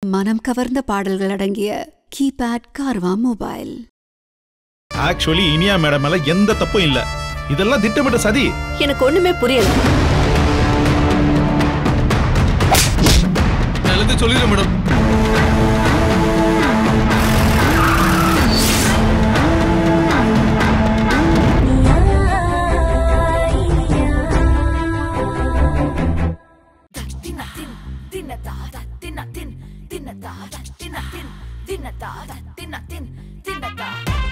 மனம் கவர்ந்த பாடல்கள் அடங்கிய keypad Carvaan mobile actually Iniya madam மேல எந்த தப்பும் இல்ல இதெல்லாம் திட்டமிட்ட சதி எனக்கு ஒண்ணுமே புரியல நான் எல்லாத்தையும் சொல்லிடுறேன் மேடம் தின்னதா தின்னதா தின்னதா தின்னதா தின்னதா தின்னதா